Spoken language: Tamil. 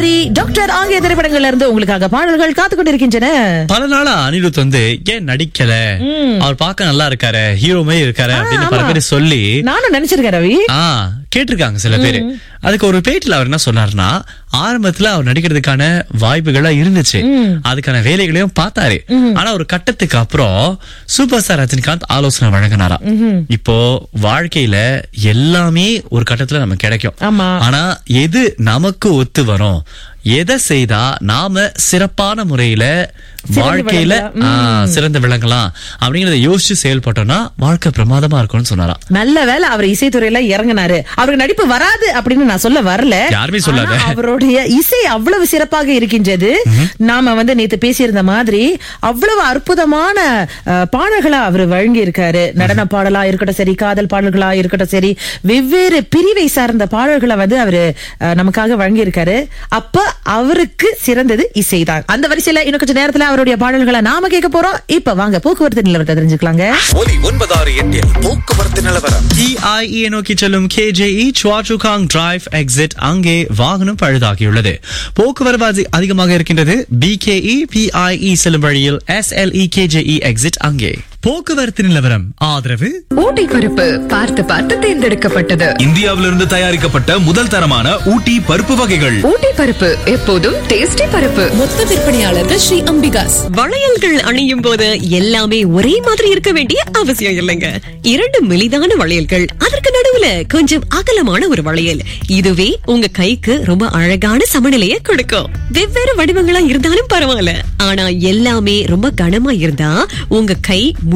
ரவி டாக்டர் ஆகிய திரைப்படங்கள்ல இருந்து உங்களுக்காக பாடல்கள் காத்து கொண்டிருக்கின்றன பல நாளா அனிருத் வந்து ஏன் நடிக்கல அவர் பார்க்க நல்லா இருக்காரு ஹீரோ மாதிரி இருக்காரு அப்படின்னு பல ஆமா. பேர் சொல்லி நானும் நினைச்சிருக்கேன் ரவி ஆ கேட்டிருக்காங்க சில பேரு அதுக்கு ஒரு பேட்டில அவர் என்ன சொன்னாருன்னா ஆரம்பத்துல அவர் நடிக்கிறதுக்கான வாய்ப்புகளா இருந்துச்சு அதுக்கான வேலைகளையும் பார்த்தாரு ஆனா ஒரு கட்டத்துக்கு அப்புறம் சூப்பர் ஸ்டார் ரஜினிகாந்த் ஆலோசனை வழங்கினாராம் இப்போ வாழ்க்கையில எல்லாமே ஒரு கட்டத்துல நமக்கு கிடைக்கும் ஆமா. ஆனா எது நமக்கு ஒத்து வரும் எதை செய்தா நாம சிறப்பான முறையில வாழ்க்கையில ஆ, சிறந்து விளங்கலாம் அப்படிங்கறத யோசிச்சு செயல்பட்டோம்னா வாழ்க்கை பிரமாதமா இருக்கும்னு சொன்னாராம் நல்ல வேளை அவர் இசைத்துறையில இறங்கினாரு அவருக்கு நடிப்பு வராது அப்படின்னு நான் சொல்ல வரல யாருமே சொல்லாத. ஆனா அவருடைய இசை அவ்வளவு சிறப்பாக இருக்கின்றது நாம வந்து நேத்து பேசியிருந்த மாதிரி அவ்வளவு அற்புதமான அஹ், பாடல்களா அவர் வழங்கி இருக்காரு நடன பாடலா இருக்கட்டும் சரி காதல் பாடல்களா இருக்கட்டும் சரி வெவ்வேறு பிரிவை சார்ந்த பாடல்களை வந்து அவரு அஹ், நமக்காக வழங்கி இருக்காரு அப்ப அவருக்கு சிறந்தது இசைதான் அந்த வரிசையில இன்னும் கொஞ்ச நேரத்துல அவருடைய பாடல்களை நாம கேட்க போறோம் இப்ப வாங்க போக்குவரத்து நிலவரத்தை தெரிஞ்சுக்கலாங்க ஒலி ஒன்பதாறு எட்டில் போக்குவரத்து நிலவரம் டிஐஇ நோக்கி செல்லும் கேஜேஇ சுவாச்சுகாங் டிரைவ் எக்ஸிட் அங்கே வாகனம் பழுதாகியுள்ளது போக்குவரவு அதி- அதிகமாக இருக்கின்றது பிகேஇ பிஐஇ செல்லும் வழியில் எஸ்எல்இ கேஜேஇ எக்ஸிட் அங்கே போக்குவரத்து நிலவரம் ஆதரவு ஊட்டி பருப்பு பார்த்து பார்த்து தேர்ந்தெடுக்கப்பட்டது இந்தியாவிலிருந்து தயாரிக்கப்பட்ட முதல் தரமான ஊட்டி பருப்பு வகைகள் ஊட்டி பருப்பு எப்போதும் டேஸ்டி பருப்பு மொத்த விற்பனையாளர்கள் ஸ்ரீ அம்பிகாஸ் வளையல்கள் அணியும் போது எல்லாமே ஒரே மாதிரி இருக்க வேண்டிய அவசியம் இல்லைங்க இரண்டு மெலிதான வளையல்கள் அதற்கு நடுவுல கொஞ்சம் அகலமான ஒரு வளையல் இதுவே உங்க கைக்கு ரொம்ப அழகான சமநிலையை கொடுக்கும் வெவ்வேறு வடிவங்களா இருந்தாலும் பரவாயில்ல ஆனா எல்லாமே ரொம்ப கனமா இருந்தா உங்க கை